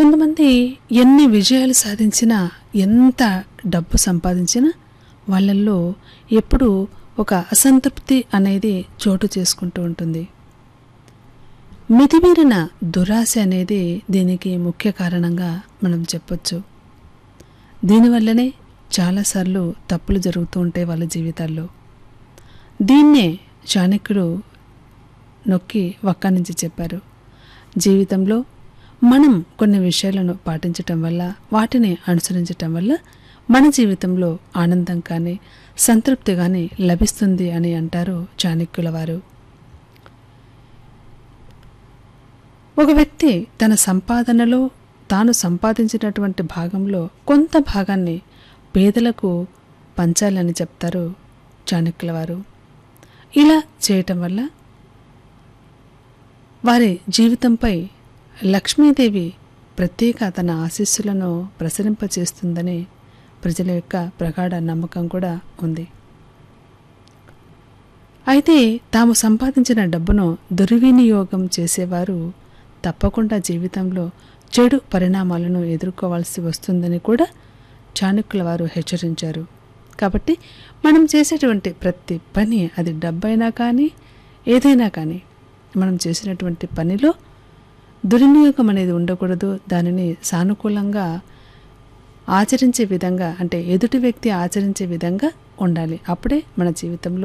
కొంతమంది ఎన్ని విజయాలు సాధించినా ఎంత డబ్బు సంపాదించినా వాళ్ళల్లో ఎప్పుడూ ఒక అసంతృప్తి అనేది చోటు చేసుకుంటూ ఉంటుంది మితిమీరిన దురాశ అనేది దీనికి ముఖ్య కారణంగా మనం చెప్పొచ్చు దీనివల్లనే చాలాసార్లు తప్పులు జరుగుతూ ఉంటాయి వాళ్ళ జీవితాల్లో దీన్నే చాణక్యుడు నొక్కి వక్క నుంచి చెప్పారు జీవితంలో మనం కొన్ని విషయాలను పాటించటం వల్ల వాటిని అనుసరించటం వల్ల మన జీవితంలో ఆనందం కానీ సంతృప్తి కానీ లభిస్తుంది అని అంటారు చాణక్యుల వారు ఒక వ్యక్తి తన సంపాదనలో తాను సంపాదించినటువంటి భాగంలో కొంత భాగాన్ని పేదలకు పంచాలని చెప్తారు చాణక్యుల వారు ఇలా చేయటం వల్ల వారి జీవితంపై లక్ష్మీదేవి ప్రత్యేక తన ఆశీస్సులను ప్రసరింపచేస్తుందని ప్రజల యొక్క ప్రగాఢ నమ్మకం కూడా ఉంది అయితే తాము సంపాదించిన డబ్బును దుర్వినియోగం చేసేవారు తప్పకుండా జీవితంలో చెడు పరిణామాలను ఎదుర్కోవాల్సి వస్తుందని కూడా చాణక్యుల వారు హెచ్చరించారు కాబట్టి మనం చేసేటువంటి ప్రతి పని అది డబ్బైనా కానీ ఏదైనా కానీ మనం చేసినటువంటి పనిలో దుర్వినియోగం అనేది ఉండకూడదు దానిని సానుకూలంగా ఆచరించే విధంగా అంటే ఎదుటి వ్యక్తి ఆచరించే విధంగా ఉండాలి అప్పుడే మన జీవితంలో